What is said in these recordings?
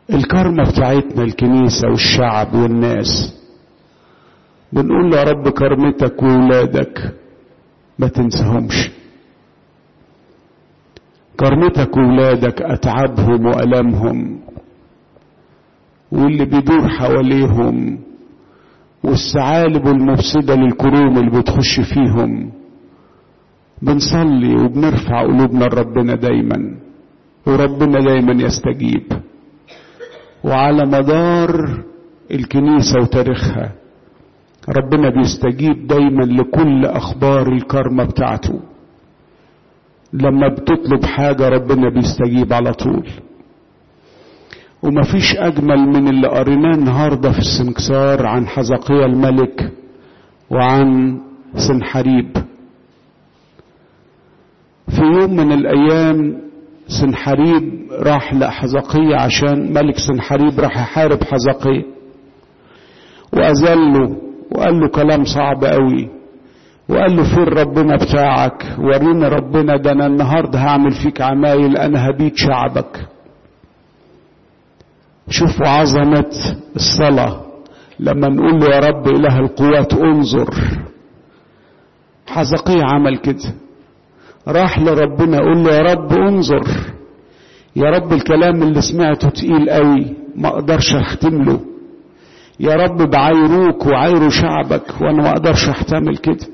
الكرمة بتاعتنا الكنيسة والشعب والناس بنقول له يا رب كرمتك وولادك ما تنساهمش كرمتك وولادك أتعابهم وألمهم واللي بيدور حواليهم والثعالب المفسدة للكروم اللي بتخش فيهم بنصلي وبنرفع قلوبنا لربنا دايما وربنا دايما يستجيب وعلى مدار الكنيسة وتاريخها ربنا بيستجيب دايما لكل أخبار الكرمة بتاعته لما بتطلب حاجة ربنا بيستجيب على طول ومفيش أجمل من اللي قريناه النهاردة في السنكسار عن حزقية الملك وعن سنحريب في يوم من الأيام سنحريب راح لحزقية عشان ملك سنحريب راح يحارب حزقية وأذله وقال له كلام صعب قوي وقال له فين ربنا بتاعك ورينا ربنا ده انا النهارده هعمل فيك عمايل انا هبيد شعبك شوفوا عظمة الصلاة لما نقول له يا رب إله القوات انظر حزقية عمل كده راح لربنا يقول له يا رب انظر يا رب الكلام اللي سمعته تقيل قوي ما اقدرش اختمله يا رب بعايروك وعايروا شعبك وانا ما اقدرش احتمل كده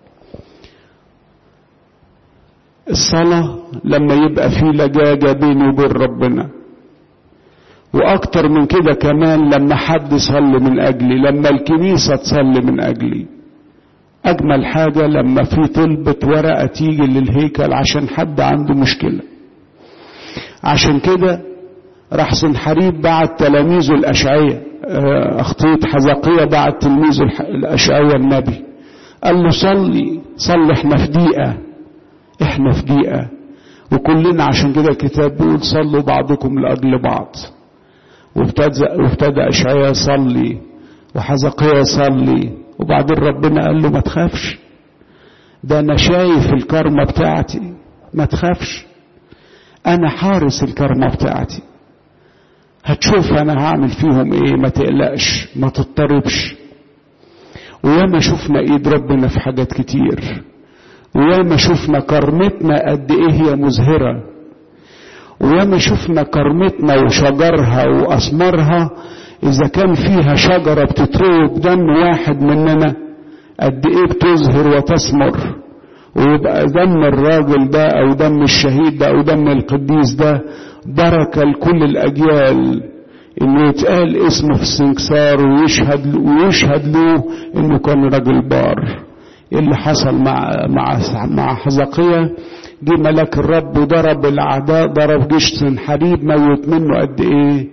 الصلاة لما يبقى في لجاجة بيني وبين ربنا واكتر من كده كمان لما حد يصلي من اجلي لما الكنيسة تصلي من اجلي اجمل حاجة لما في طلبة ورقة تيجي للهيكل عشان حد عنده مشكلة عشان كده راح سنحريب بعت تلاميذه الاشعية اخطيط حزقية بعت تلميذه الاشعية النبي قال له صلي صلي احنا في دقيقة احنا في دقيقة وكلنا عشان كده الكتاب بيقول صلوا بعضكم لأجل بعض وابتدى وابتدى اشعياء يصلي وحزقية يصلي وبعدين ربنا قال له ما تخافش ده انا شايف الكرمة بتاعتي ما تخافش انا حارس الكرمة بتاعتي هتشوف انا هعمل فيهم ايه ما تقلقش ما تضطربش وياما شفنا ايد ربنا في حاجات كتير وياما شفنا كرمتنا قد ايه هي مزهرة وياما شفنا كرمتنا وشجرها واسمارها اذا كان فيها شجرة بتتروي بدم واحد مننا قد ايه بتزهر وتثمر ويبقى دم الراجل ده او دم الشهيد ده او دم القديس ده بركة لكل الاجيال انه يتقال اسمه في السنكسار ويشهد ويشهد له انه كان راجل بار اللي حصل مع مع مع حزقية جه ملاك الرب وضرب الاعداء ضرب جيش سنحريب موت منه قد ايه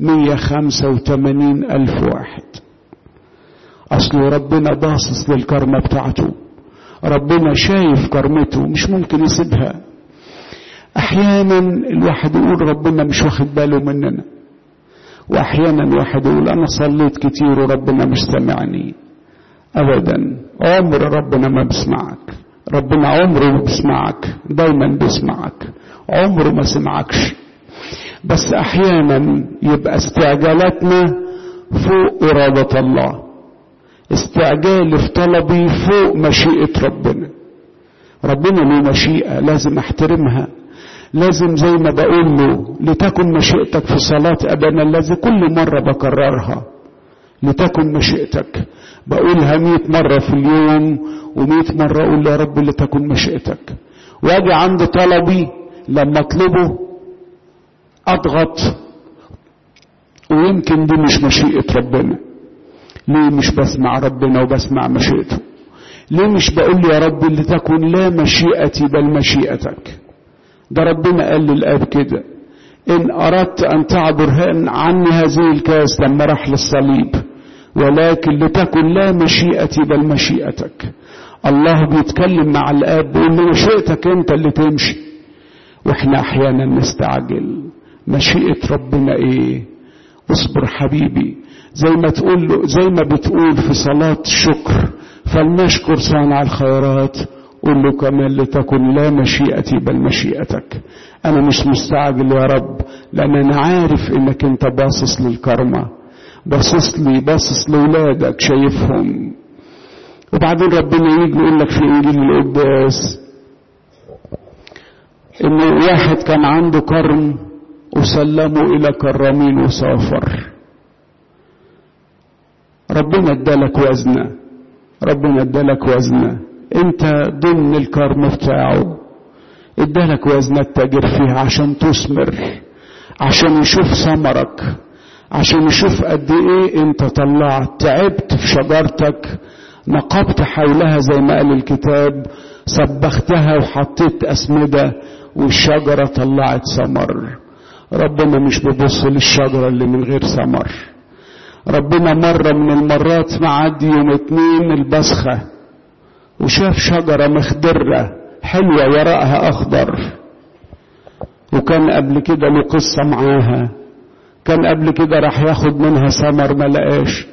185 الف واحد اصله ربنا باصص للكرمة بتاعته ربنا شايف كرمته مش ممكن يسيبها احيانا الواحد يقول ربنا مش واخد باله مننا واحيانا الواحد يقول انا صليت كتير وربنا مش سامعني ابدا عمر ربنا ما بيسمعك ربنا عمره ما بيسمعك دايما بيسمعك عمره ما سمعكش بس احيانا يبقى استعجالاتنا فوق اراده الله استعجالي في طلبي فوق مشيئه ربنا ربنا له مشيئه لازم احترمها لازم زي ما بقول له لتكن مشيئتك في صلاة أبانا الذي كل مرة بكررها لتكن مشيئتك بقولها مئة مرة في اليوم ومئة مرة أقول يا رب لتكن مشيئتك واجي عند طلبي لما اطلبه اضغط ويمكن دي مش مشيئة ربنا ليه مش بسمع ربنا وبسمع مشيئته ليه مش بقول يا رب لتكن لا مشيئتي بل مشيئتك ده ربنا قال للاب كده ان اردت ان تعبر عني هذه الكاس لما راح للصليب ولكن لتكن لا مشيئتي بل مشيئتك الله بيتكلم مع الاب بيقول له مشيئتك انت اللي تمشي واحنا احيانا نستعجل مشيئة ربنا ايه اصبر حبيبي زي ما تقول له زي ما بتقول في صلاة الشكر فلنشكر صانع الخيرات قل له كمان لتكن لا مشيئتي بل مشيئتك انا مش مستعجل يا رب لان انا عارف انك انت باصص للكرمة باصص لي باصص لولادك شايفهم وبعدين ربنا يجي يقول لك في انجيل القداس ان واحد كان عنده كرم وسلمه الى كرامين وسافر ربنا ادالك وزنه ربنا ادالك وزنه انت ضمن الكرم بتاعه ادالك وزنة تاجر فيها عشان تثمر عشان يشوف ثمرك عشان يشوف قد ايه انت طلعت تعبت في شجرتك نقبت حولها زي ما قال الكتاب سبختها وحطيت اسمده والشجره طلعت ثمر ربنا مش بيبص للشجره اللي من غير ثمر ربنا مره من المرات معدي يوم اتنين البسخه وشاف شجره مخضره حلوه ورقها اخضر وكان قبل كده له قصه معاها كان قبل كده راح ياخد منها ثمر ما لقاش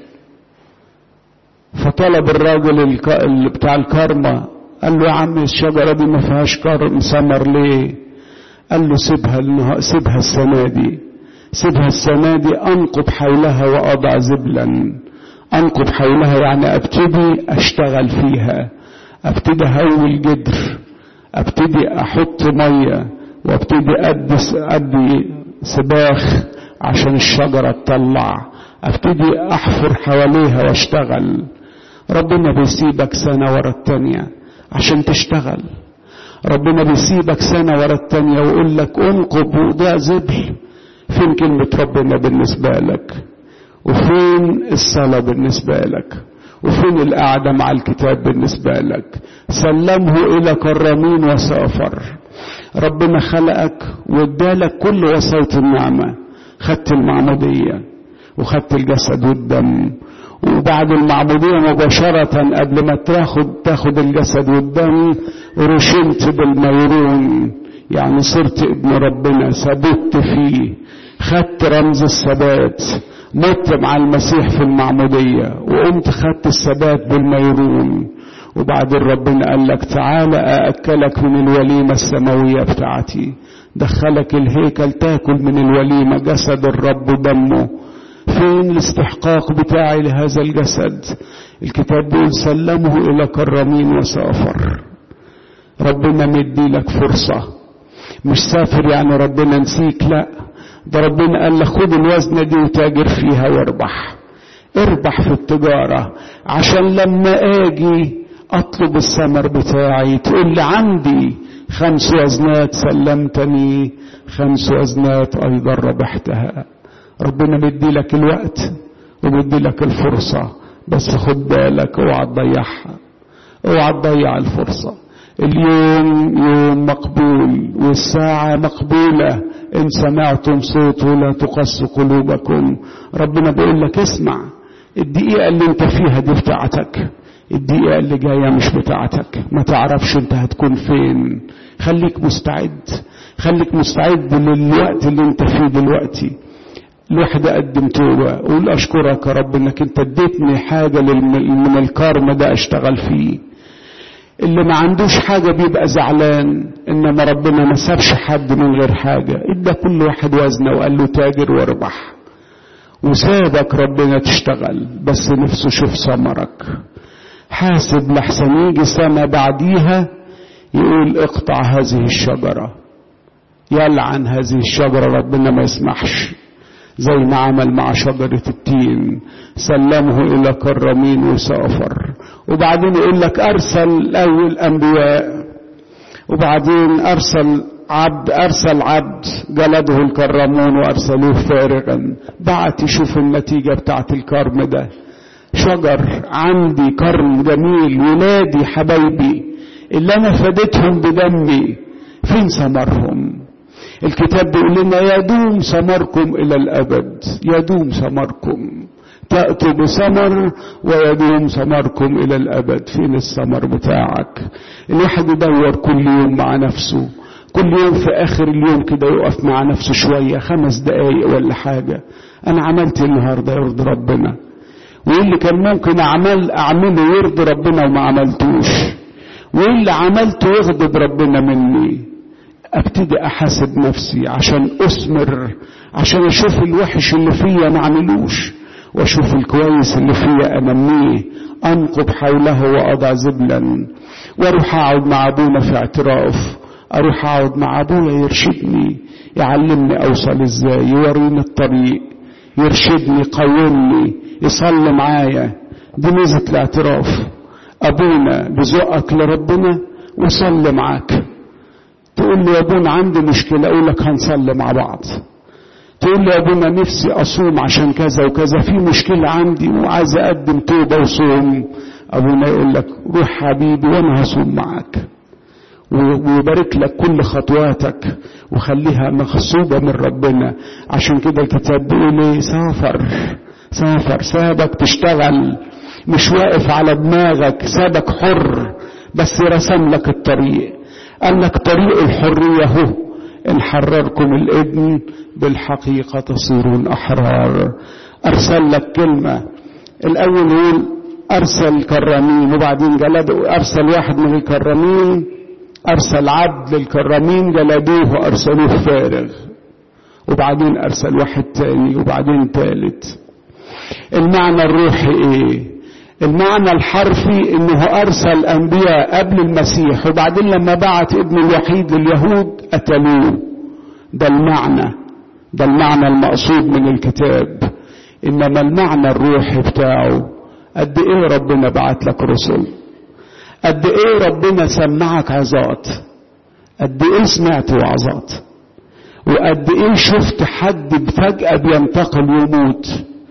فطلب الراجل الك... اللي بتاع الكرمة قال له يا عم الشجرة دي ما فيهاش كرم ثمر ليه قال له سيبها النها... سيبها السنة دي سيبها السنة دي أنقض حولها وأضع زبلا أنقض حولها يعني أبتدي أشتغل فيها أبتدي أهول جدر أبتدي أحط مية وأبتدي أدي أدي سباخ عشان الشجرة تطلع أبتدي أحفر حواليها وأشتغل ربنا بيسيبك سنة ورا التانية عشان تشتغل ربنا بيسيبك سنة ورا التانية ويقول لك انقب وضع زبل فين كلمة ربنا بالنسبة لك وفين الصلاة بالنسبة لك وفين القعدة مع الكتاب بالنسبة لك سلمه إلى كرامين وسافر ربنا خلقك وادالك كل وصاية النعمة خدت المعمودية وخدت الجسد والدم وبعد المعمودية مباشرة قبل ما تاخد تاخد الجسد والدم رشمت بالميرون يعني صرت ابن ربنا ثبت فيه خدت رمز الثبات مت مع المسيح في المعمودية وقمت خدت الثبات بالميرون وبعدين ربنا قال لك تعالى أأكلك من الوليمة السماوية بتاعتي دخلك الهيكل تاكل من الوليمة جسد الرب ودمه فين الاستحقاق بتاعي لهذا الجسد الكتاب بيقول سلمه الى كرامين وسافر ربنا مدي لك فرصة مش سافر يعني ربنا نسيك لا ده ربنا قال لك خد الوزنة دي وتاجر فيها واربح اربح في التجارة عشان لما اجي اطلب الثمر بتاعي تقول لي عندي خمس وزنات سلمتني خمس وزنات ايضا ربحتها ربنا مدي لك الوقت ومدي لك الفرصة بس خد بالك اوعى تضيعها اوعى تضيع الفرصة اليوم يوم مقبول والساعة مقبولة إن سمعتم صوته لا تقص قلوبكم ربنا بيقول لك اسمع الدقيقة اللي انت فيها دي بتاعتك الدقيقة اللي جاية مش بتاعتك ما تعرفش انت هتكون فين خليك مستعد خليك مستعد للوقت اللي انت فيه دلوقتي الواحد قدم توبة قول أشكرك يا رب إنك أنت اديتني حاجة من الكرم ده أشتغل فيه اللي ما عندوش حاجة بيبقى زعلان إنما ربنا ما سابش حد من غير حاجة إدى كل واحد وزنه وقال له تاجر واربح وسابك ربنا تشتغل بس نفسه شوف ثمرك حاسب لحسن يجي سنة بعديها يقول اقطع هذه الشجرة يلعن هذه الشجرة ربنا ما يسمحش زي ما عمل مع شجرة التين سلمه إلى كرامين وسافر وبعدين يقول لك أرسل الأول أنبياء وبعدين أرسل عبد أرسل عبد جلده الكرامون وأرسلوه فارغا بعت يشوف النتيجة بتاعت الكرم ده شجر عندي كرم جميل ولادي حبايبي اللي أنا فديتهم بدمي فين ثمرهم الكتاب بيقول لنا يدوم ثمركم الى الابد يدوم ثمركم تأتوا بثمر ويدوم ثمركم الى الابد فين الثمر بتاعك الواحد يدور كل يوم مع نفسه كل يوم في اخر اليوم كده يقف مع نفسه شوية خمس دقايق ولا حاجة انا عملت النهاردة يرضي ربنا وايه اللي كان ممكن اعمل اعمله يرضي ربنا وما عملتوش وايه اللي عملته يغضب ربنا مني ابتدي احاسب نفسي عشان اثمر عشان اشوف الوحش اللي فيا ما اعملوش واشوف الكويس اللي فيا انميه انقب حوله واضع زبلا واروح اقعد مع ابونا في اعتراف اروح اقعد مع ابويا يرشدني يعلمني اوصل ازاي يوريني الطريق يرشدني يقومني يصلي معايا دي ميزه الاعتراف ابونا بذوقك لربنا وصلي معاك تقول لي يا ابونا عندي مشكله اقول لك هنصلي مع بعض تقول لي يا ابونا نفسي اصوم عشان كذا وكذا في مشكله عندي وعايز اقدم توبه وصوم ابونا يقول لك روح حبيبي وانا هصوم معاك ويبارك لك كل خطواتك وخليها مغصوبة من ربنا عشان كده الكتاب بيقول ايه سافر سافر سابك تشتغل مش واقف على دماغك سابك حر بس رسم لك الطريق قال لك طريق الحرية هو إن حرركم الابن بالحقيقة تصيرون أحرار أرسل لك كلمة الأول يقول أرسل كرامين وبعدين جلد أرسل واحد من الكرامين أرسل عبد للكرامين جلدوه أرسلوه فارغ وبعدين أرسل واحد تاني وبعدين تالت المعنى الروحي إيه المعنى الحرفي انه ارسل انبياء قبل المسيح وبعدين لما بعت ابن الوحيد لليهود قتلوه ده المعنى ده المعنى المقصود من الكتاب انما المعنى الروحي بتاعه قد ايه ربنا بعت لك رسل قد ايه ربنا سمعك عظات قد ايه سمعت وعظات وقد ايه شفت حد فجأة بينتقل يموت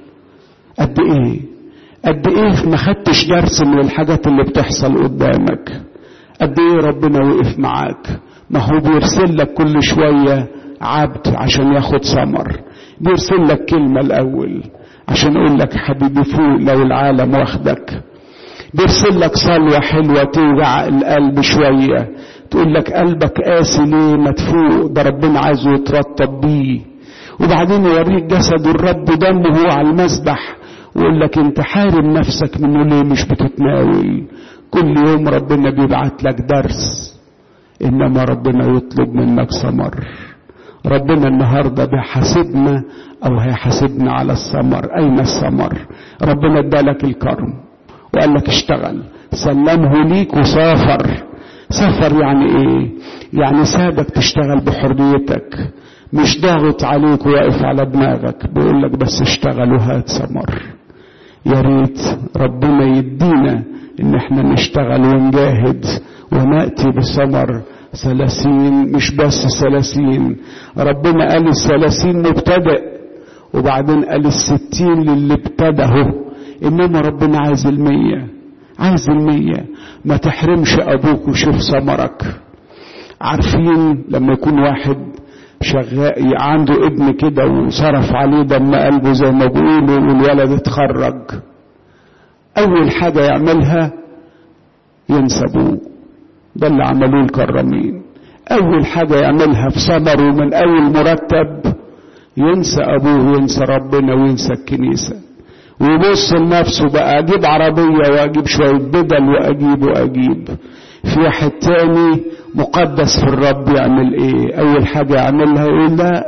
قد ايه قد ايه ما خدتش درس من الحاجات اللي بتحصل قدامك قد ايه ربنا وقف معاك ما هو بيرسل لك كل شوية عبد عشان ياخد ثمر بيرسل لك كلمة الأول عشان يقول لك حبيبي فوق لو العالم واخدك بيرسل لك صلوة حلوة توجع القلب شوية تقول لك قلبك قاسي ليه ما تفوق ده ربنا عايزه يترطب بيه وبعدين يوريك جسد الرب دمه على المسبح ويقول لك انت حارم نفسك منه ليه مش بتتناول كل يوم ربنا بيبعت لك درس انما ربنا يطلب منك ثمر ربنا النهارده بيحاسبنا او هيحاسبنا على الثمر اين الثمر ربنا ادالك الكرم وقال لك اشتغل سلمه ليك وسافر سفر يعني ايه يعني سابك تشتغل بحريتك مش ضاغط عليك وواقف على دماغك بيقول لك بس اشتغل وهات ثمر يا ريت ربنا يدينا ان احنا نشتغل ونجاهد وناتي بثمر ثلاثين مش بس ثلاثين ربنا قال الثلاثين مبتدئ وبعدين قال الستين للي ابتدأه انما ربنا عايز المية عايز المية ما تحرمش ابوك وشوف ثمرك عارفين لما يكون واحد شغال عنده ابن كده وصرف عليه دم قلبه زي ما بيقولوا والولد اتخرج اول حاجه يعملها ينسى ابوه ده اللي عملوه الكرامين اول حاجه يعملها في ثمره من اول مرتب ينسى ابوه وينسى ربنا وينسى الكنيسه ويبص لنفسه بقى اجيب عربيه واجيب شويه بدل واجيب واجيب في واحد تاني مقدس في الرب يعمل ايه اول حاجه يعملها يقول لا